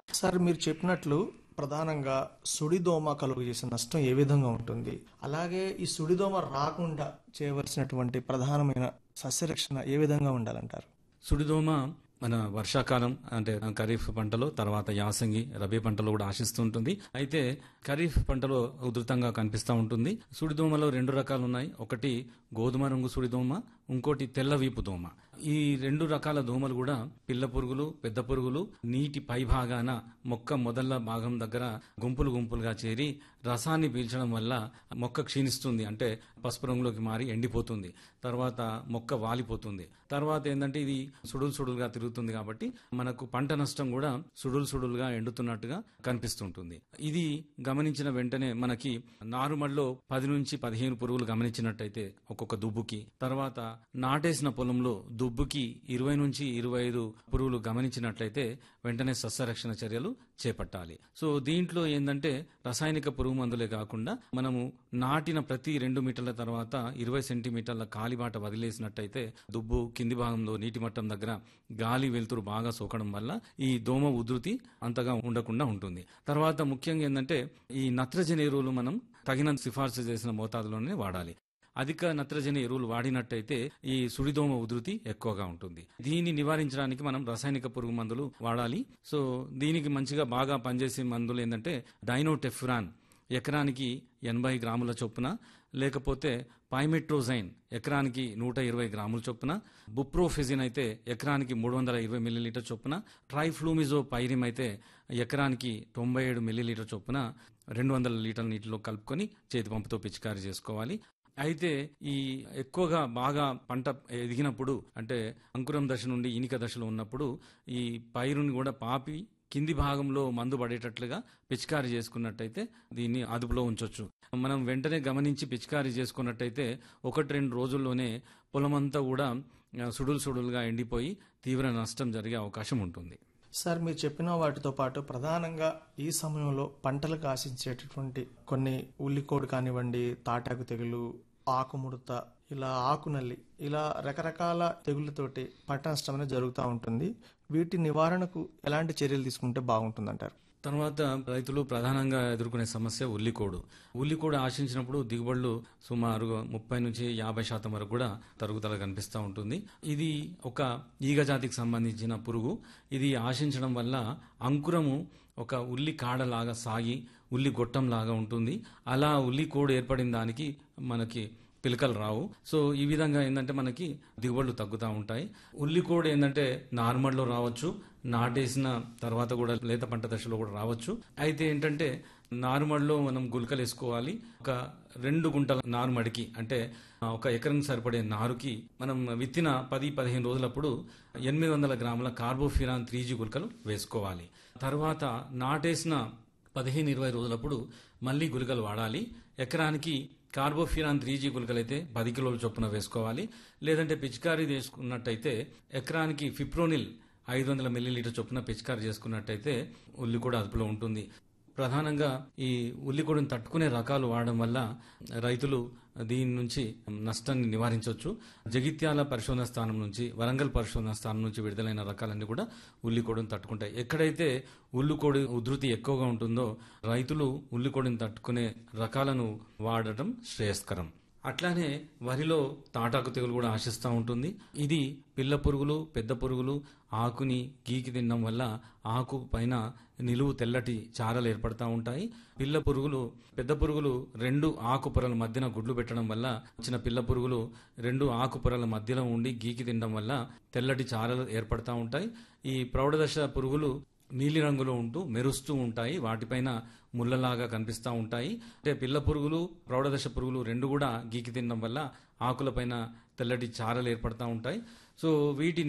sir మీరు చెప్పినట్లు ప్రధానంగా సుడిదోమ కలుగు చేసే నష్టం ఏ విధంగా ఉంటుంది అలాగే ఈ సుడిదోమ రాకుండా చేయవలసినటువంటి ప్రధానమైన సస్యరక్షణ ఏ విధంగా ఉండాలంటారు సుడిదోమ మన వర్షాకాలం అంటే ఖరీఫ్ పంటలో తర్వాత యాసంగి రబీ పంటలో కూడా ఆశిస్తూ ఉంటుంది అయితే ఖరీఫ్ పంటలో ఉధృతంగా కనిపిస్తూ ఉంటుంది సుడిదోమలో రెండు రకాలు ఉన్నాయి ఒకటి గోధుమ రంగు సుడిదోమ ఇంకోటి తెల్ల వీపు దోమ ఈ రెండు రకాల దోమలు కూడా పిల్ల పురుగులు పెద్ద పురుగులు నీటి పై భాగాన మొక్క మొదళ్ళ భాగం దగ్గర గుంపులు గుంపులుగా చేరి రసాన్ని పీల్చడం వల్ల మొక్క క్షీణిస్తుంది అంటే పసుపు రంగులోకి మారి ఎండిపోతుంది తర్వాత మొక్క వాలిపోతుంది తర్వాత ఏంటంటే ఇది సుడులు సుడులుగా తిరుగుతుంది కాబట్టి మనకు పంట నష్టం కూడా సుడులు సుడులుగా ఎండుతున్నట్టుగా కనిపిస్తుంటుంది ఇది గమనించిన వెంటనే మనకి నారుమడిలో పది నుంచి పదిహేను పురుగులు గమనించినట్టయితే ఒక్కొక్క దుబ్బుకి తర్వాత నాటేసిన పొలంలో దుబ్బుకి ఇరవై నుంచి ఇరవై ఐదు పురుగులు గమనించినట్లయితే వెంటనే సస్యరక్షణ చర్యలు చేపట్టాలి సో దీంట్లో ఏంటంటే రసాయనిక పురుగు మందులే కాకుండా మనము నాటిన ప్రతి రెండు మీటర్ల తర్వాత ఇరవై సెంటీమీటర్ల కాలిబాట వదిలేసినట్టయితే దుబ్బు కింది భాగంలో నీటి మట్టం దగ్గర గాలి వెలుతురు బాగా సోకడం వల్ల ఈ దోమ ఉధృతి అంతగా ఉండకుండా ఉంటుంది తర్వాత ముఖ్యంగా ఏంటంటే ఈ నత్రజని ఎరువులు మనం తగినంత సిఫార్సు చేసిన మోతాదులోనే వాడాలి అధిక నత్రజని ఎరువులు వాడినట్టయితే ఈ సుడిదోమ ఉధృతి ఎక్కువగా ఉంటుంది దీన్ని నివారించడానికి మనం రసాయనిక పురుగు మందులు వాడాలి సో దీనికి మంచిగా బాగా పనిచేసే మందులు ఏంటంటే డైనోటెఫ్రాన్ ఎకరానికి ఎనభై గ్రాముల చొప్పున లేకపోతే పైమెట్రోజైన్ ఎకరానికి నూట ఇరవై గ్రాముల చొప్పున బుప్రోఫెజిన్ అయితే ఎకరానికి మూడు వందల ఇరవై మిల్లీలీటర్ చొప్పున ట్రైఫ్లూమిజో పైరిమ్ అయితే ఎకరానికి తొంభై ఏడు మిల్లీలీటర్ చొప్పున రెండు వందల లీటర్ల నీటిలో కలుపుకొని చేతి పంపుతో పిచికారీ చేసుకోవాలి అయితే ఈ ఎక్కువగా బాగా పంట ఎదిగినప్పుడు అంటే అంకురం దశ నుండి ఈనిక దశలో ఉన్నప్పుడు ఈ పైరుని కూడా పాపి కింది భాగంలో మందు పడేటట్లుగా పిచికారీ చేసుకున్నట్టయితే దీన్ని అదుపులో ఉంచవచ్చు మనం వెంటనే గమనించి పిచికారీ చేసుకున్నట్టయితే ఒకటి రెండు రోజుల్లోనే పొలమంతా కూడా ఆ, సుడులు సుడులుగా ఎండిపోయి తీవ్ర నష్టం జరిగే అవకాశం ఉంటుంది సార్ మీరు చెప్పిన వాటితో పాటు ప్రధానంగా ఈ సమయంలో పంటలకు ఆశించేటటువంటి కొన్ని ఉల్లికోడు కానివ్వండి తాటాకు తెగులు ఆకుముడత ఇలా ఆకునల్లి ఇలా రకరకాల తెగుళ్ళతోటి పంట నష్టం అనేది జరుగుతూ ఉంటుంది వీటి నివారణకు ఎలాంటి చర్యలు తీసుకుంటే బాగుంటుందంటారు తర్వాత రైతులు ప్రధానంగా ఎదుర్కొనే సమస్య ఉల్లికోడు ఉల్లికోడు ఆశించినప్పుడు దిగుబడులు సుమారుగా ముప్పై నుంచి యాభై శాతం వరకు కూడా తరుగుదల కనిపిస్తూ ఉంటుంది ఇది ఒక ఈగ జాతికి సంబంధించిన పురుగు ఇది ఆశించడం వల్ల అంకురము ఒక ఉల్లి కాడలాగా సాగి ఉల్లి గొట్టం లాగా ఉంటుంది అలా ఉల్లి కోడు ఏర్పడిన దానికి మనకి పిలకలు రావు సో ఈ విధంగా ఏంటంటే మనకి దిగుబడులు తగ్గుతూ ఉంటాయి ఉల్లి కూడా ఏంటంటే నార్మల్లో రావచ్చు నాటేసిన తర్వాత కూడా లేత పంట దశలో కూడా రావచ్చు అయితే ఏంటంటే నారుమడిలో మనం గుల్కలు వేసుకోవాలి ఒక రెండు గుంటల నారుమడికి అంటే ఆ, ఒక ఎకరం సరిపడే నారుకి మనం విత్తిన పది పదిహేను రోజులప్పుడు ఎనిమిది వందల గ్రాముల కార్బోఫిరాన్ త్రీ జీ గుల్కలు వేసుకోవాలి తర్వాత నాటేసిన పదిహేను ఇరవై రోజులప్పుడు మళ్ళీ గుళికలు వాడాలి ఎకరానికి కార్బోఫిరాన్ త్రీ జీ గుళికలైతే పది కిలోల చొప్పున వేసుకోవాలి లేదంటే పిచికారీ చేసుకున్నట్టయితే ఎకరానికి ఫిప్రోనిల్ ఐదు వందల మిల్లీలీటర్ చొప్పున పిచికారీ చేసుకున్నట్టయితే ఉల్లి కూడా అదుపులో ఉంటుంది ప్రధానంగా ఈ ఉల్లికొడిని తట్టుకునే రకాలు వాడడం వల్ల రైతులు దీని నుంచి నష్టాన్ని నివారించవచ్చు జగిత్యాల పరిశోధన స్థానం నుంచి వరంగల్ పరిశోధన స్థానం నుంచి విడుదలైన రకాలన్నీ కూడా ఉల్లికోడిని తట్టుకుంటాయి ఎక్కడైతే ఉల్లికోడి ఉధృతి ఎక్కువగా ఉంటుందో రైతులు ఉల్లికోడిని తట్టుకునే రకాలను వాడటం శ్రేయస్కరం అట్లానే వరిలో తాటాకు తెగులు కూడా ఆశిస్తూ ఉంటుంది ఇది పిల్ల పురుగులు పెద్ద పురుగులు ఆకుని గీకి తినడం వల్ల ఆకు పైన నిలువు తెల్లటి చారలు ఏర్పడతా ఉంటాయి పిల్ల పురుగులు పెద్ద పురుగులు రెండు ఆకు పొరల మధ్యన గుడ్లు పెట్టడం వల్ల వచ్చిన పిల్ల పురుగులు రెండు ఆకు పొరల మధ్యలో ఉండి గీకి తినడం వల్ల తెల్లటి చారలు ఏర్పడతా ఉంటాయి ఈ ప్రౌఢదశ పురుగులు నీలి రంగులో ఉంటూ మెరుస్తూ ఉంటాయి వాటిపైన ముళ్ళలాగా కనిపిస్తూ ఉంటాయి అంటే పిల్ల పురుగులు ప్రౌఢదశ పురుగులు రెండు కూడా గీకి తినడం వల్ల ఆకులపైన తెల్లటి చారలు ఏర్పడతా ఉంటాయి సో వీటి